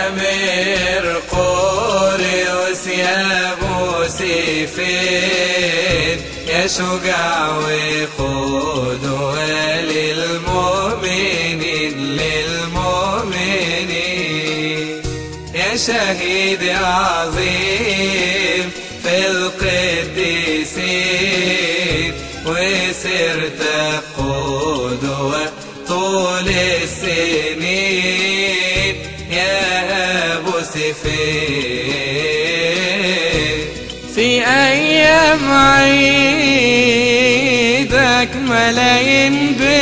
مرقوريوس يا ابو سيفين يا شجاع وقدوة للمؤمنين للمؤمنين يا شهيد عظيم في القديسين وسرت قدوة طول السنين يا أبو سفين في أيام عيدك ملايين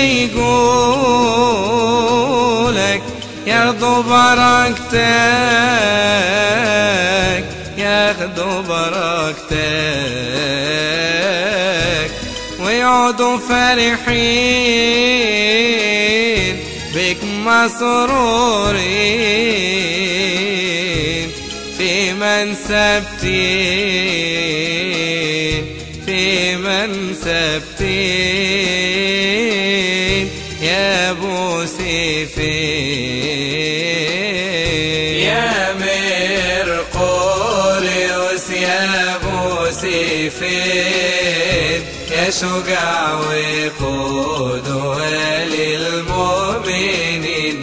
بيقولك ياخدوا بركتك ياخدوا بركتك ويقعدوا فرحين بك مسرورين في من سبتين في من سبتين يا ابو سيفين يا مرقوريوس يا ابو سيفين يا شجاع وقدوة للمؤمنين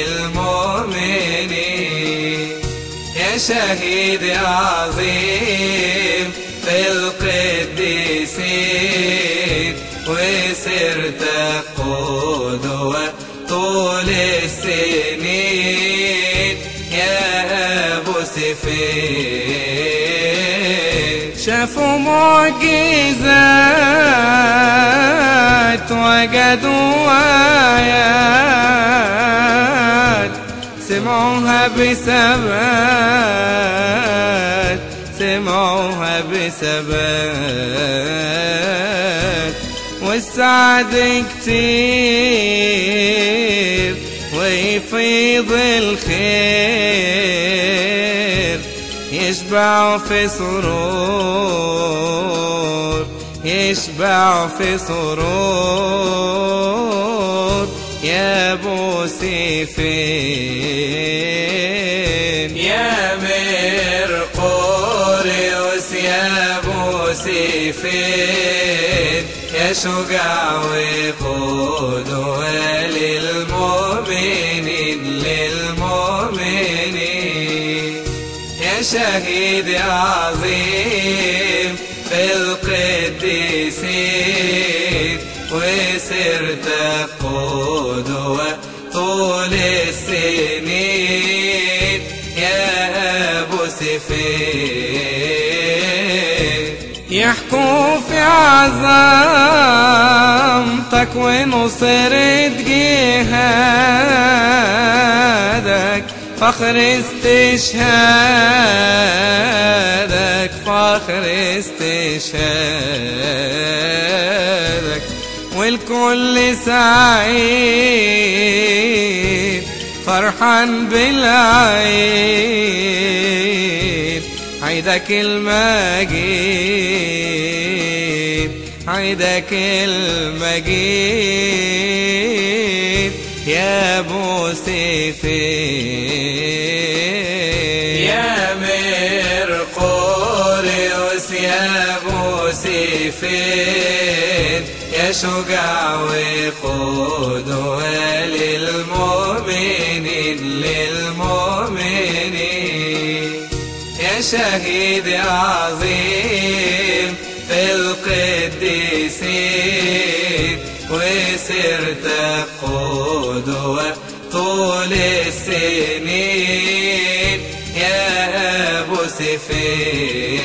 للمؤمنين يا شهيد عظيم في القديسين وسرت قدوة طول السنين يا أبو سفين شافوا معجزات وجدوا آيات سمعوها بثبات سمعوها بثبات والسعد كتير ويفيض الخير يشبع في سرور يشبع في سرور يا ابو سيفين يا مرقوريوس يا ابو سيفين يا شجاع وقدوة للمؤمنين للمؤمنين يا شهيد عظيم في القديسين وسرت قدوة طول السنين يا أبو سفين يحكوا في عظمتك ونصرة جهادك فخر استشهادك فخر استشهادك والكل سعيد فرحان بالعيد عيدك المجيد عيدك المجيد يا ابو سيفين يا مرقوريوس يا ابو سيفين يا شجاع وقدوة للمؤمنين للمؤمنين يا شهيد عظيم في القديسين وسرت قدوة طول السنين يا أبو سفين